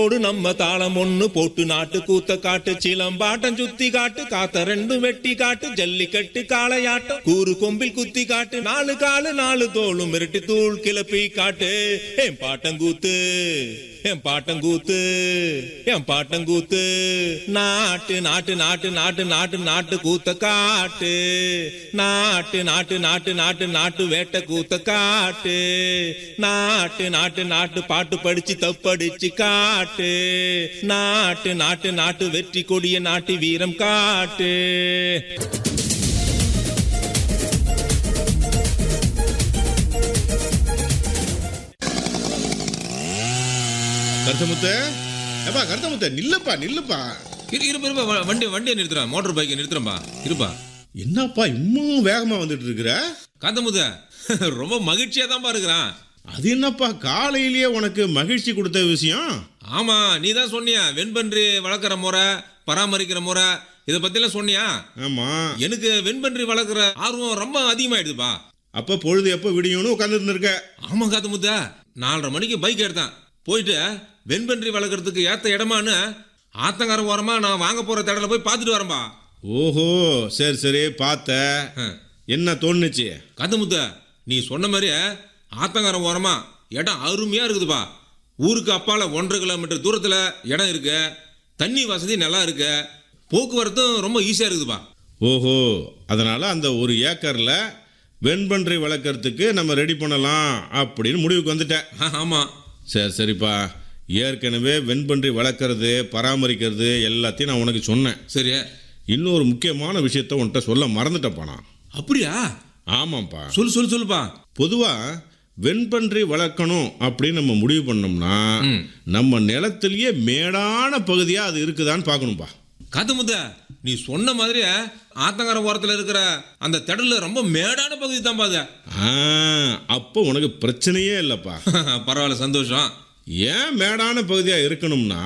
ஓடு நம்ம தாளம் ஒண்ணு போட்டு நாட்டு கூத்த காட்டு சிலம்பாட்டம் சுத்தி காட்டு காத்த ரெண்டு வெட்டி காட்டு ஜல்லிக்கட்டு காளையாட்டம் கூறு கொம்பில் குத்தி காட்டு நாலு காலு நாலு தோளும் மிரட்டி தூள் கிளப்பி காட்டு என் பாட்டங்கூத்து என் பாட்டங்கூத்து என் பாட்டங்கூத்து நாட்டு நாட்டு நாட்டு நாட்டு நாட்டு நாட்டு கூத்த காட்டு நாட்டு நாட்டு நாட்டு நாட்டு நாட்டு வேட்டை கூத்த காட்டு நாட்டு நாட்டு நாட்டு பாட்டு படிச்சு தப்படிச்சு காட்டு நாட்டு நாட்டு நாட்டு வெற்றி கொடிய நாட்டி வீரம் காட்டு கருத்தமுத்த ஏப்பா கருத்தமுத்த நில்லுப்பா நில்லுப்பா இரு இருப்பா இருப்பா வ- வண்டி வண்டியை நிறுத்துறேன் மோட்டர் பைக்கை நிறுத்துறேன்பா இருப்பா என்னப்பா இன்னும் வேகமா வந்துட்டு இருக்கிற காந்தமுத ரொம்ப மகிழ்ச்சியா தான்ப்பா இருக்கிறான் அது என்னப்பா காலையிலேயே உனக்கு மகிழ்ச்சி கொடுத்த விஷயம் ஆமா நீ தான் சொன்னியா வெண்பன்றி வளர்க்குற முறை பராமரிக்கிற முறை இதை பத்திலாம் சொன்னியா ஆமா எனக்கு வெண்பன்றி வளர்க்குற ஆர்வம் ரொம்ப அதிகமாயிடுதுப்பா அப்ப பொழுது எப்ப விடியும்னு உட்காந்துட்டு இருக்க ஆமா காத்தமுத்த நாலரை மணிக்கு பைக் எடுத்தேன் போயிட்டு வெண்பன்றி வளர்க்குறதுக்கு ஏத்த இடமான்னு ஆத்தங்கர ஓரமா நான் வாங்க போற தடல போய் பார்த்துட்டு வரேன்பா ஓஹோ சரி சரி பார்த்த என்ன தோணுச்சு காத்தமுத்த நீ சொன்ன மாதிரி ஆத்தங்கர ஓரமா இடம் அருமையா இருக்குதுப்பா ஊருக்கு அப்பால ஒன்றரை கிலோமீட்டர் தூரத்துல இடம் இருக்கு தண்ணி வசதி நல்லா இருக்கு போக்குவரத்தும் ரொம்ப ஈஸியா இருக்குதுப்பா ஓஹோ அதனால அந்த ஒரு ஏக்கர்ல வெண்பன்றி வளர்க்கறதுக்கு நம்ம ரெடி பண்ணலாம் அப்படின்னு முடிவுக்கு வந்துட்டேன் ஆ, ஆமா சரி சரிப்பா ஏற்கனவே வெண்பன்றி வளர்க்குறது பராமரிக்கிறது எல்லாத்தையும் நான் உனக்கு சொன்னேன் சரி இன்னொரு முக்கியமான விஷயத்த உன்கிட்ட சொல்ல மறந்துட்டப்பா நான் அப்படியா ஆமாப்பா சொல்லு சொல்லு சொல்லுப்பா பொதுவா வெண்பன்றி வளர்க்கணும் அப்படின்னு நம்ம முடிவு பண்ணோம்னா நம்ம நிலத்திலேயே மேடான பகுதியா அது இருக்குதான்னு பார்க்கணும்பா காத்தமுத்த நீ சொன்ன மாதிரி ஆத்தங்கர ஓரத்துல இருக்கிற அந்த திடல்ல ரொம்ப மேடான பகுதி தான்ப்பா அது ஆ, அப்போ உனக்கு பிரச்சனையே இல்லைப்பா பரவாயில்ல சந்தோஷம் ஏன் மேடான பகுதியா இருக்கணும்னா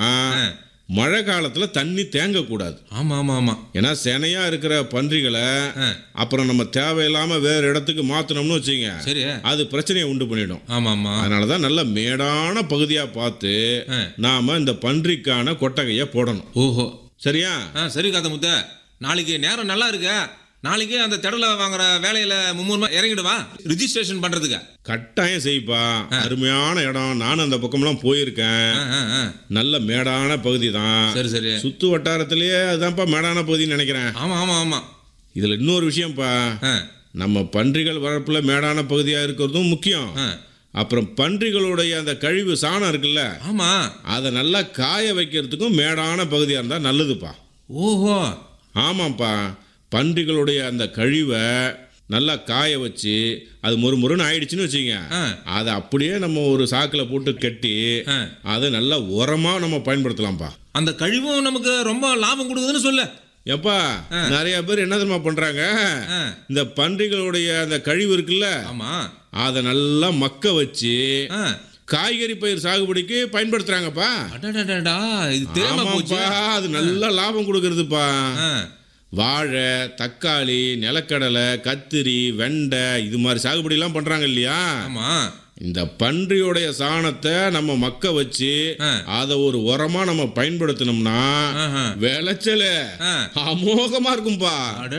மழை காலத்துல தண்ணி தேங்கக்கூடாது ஆமா ஆமா ஆமா ஏன்னா செனையா இருக்கிற பன்றிகளை ஆ. அப்புறம் நம்ம தேவையில்லாம வேற இடத்துக்கு மாத்தணும்னு வச்சுங்க சரி அது பிரச்சனையை உண்டு பண்ணிடும் ஆமா ஆமா அதனால தான் நல்ல மேடான பகுதியா பார்த்து ஆ. நாம இந்த பன்றிக்கான கொட்டகையை போடணும் ஓஹோ சரியா ஆ சரி காத்தமுத்த நாளைக்கு நேரம் நல்லா இருக்கு நாளைக்கு அந்த திடல வாங்குற வேலையில மும்முரமா இறங்கிடுவா ரிஜிஸ்ட்ரேஷன் பண்றதுக்கு கட்டாயம் செய்ப்பா அருமையான இடம் நானும் அந்த பக்கம்லாம் போயிருக்கேன் ஆ, ஆ, ஆ. நல்ல மேடான பகுதி தான் சரி சரி சுத்து வட்டாரத்திலேயே அதுதான்ப்பா மேடான பகுதின்னு நினைக்கிறேன் ஆமா ஆமா ஆமா இதுல இன்னொரு விஷயம்ப்பா ஆ, நம்ம பன்றிகள் வளர்ப்புல மேடான பகுதியா இருக்கிறதும் முக்கியம் ஆ. அப்புறம் பன்றிகளுடைய அந்த கழிவு சாணம் இருக்குல்ல ஆமா அதை நல்லா காய வைக்கிறதுக்கும் மேடான பகுதியாக இருந்தால் நல்லதுப்பா ஓஹோ ஆமாம்ப்பா பன்றிகளுடைய அந்த கழிவை நல்லா காய வச்சு அது மொறு மொறுன்னு ஆயிடுச்சுன்னு வச்சுங்க ஆ. அதை அப்படியே நம்ம ஒரு சாக்கில் போட்டு கட்டி ஆ. அதை நல்லா உரமாக நம்ம பயன்படுத்தலாம்ப்பா அந்த கழிவும் நமக்கு ரொம்ப லாபம் கொடுக்குதுன்னு சொல்லு எப்பா நிறைய பேர் என்ன தெரியுமா பண்றாங்க ஆ. இந்த பன்றிகளுடைய அந்த கழிவு இருக்குல்ல ஆமா அதை நல்லா மக்க வச்சு ஆ. காய்கறி பயிர் சாகுபடிக்கு பயன்படுத்துறாங்கப்பா அடடடடா இது தெரியாம போச்சு ஆமாப்பா அது நல்ல லாபம் கொடுக்கறதுப்பா ஆ. வாழை தக்காளி நிலக்கடலை கத்திரி வெண்டை இது மாதிரி சாகுபடிலாம் பண்றாங்க இல்லையா ஆமா இந்த பன்றியோடைய சாணத்தை நம்ம மக்க வச்சு ஆ. அதை ஒரு உரமா நம்ம பயன்படுத்தினோம்னா ஆஹா. விளைச்சல் ஆ. அமோகமா இருக்கும்பா அட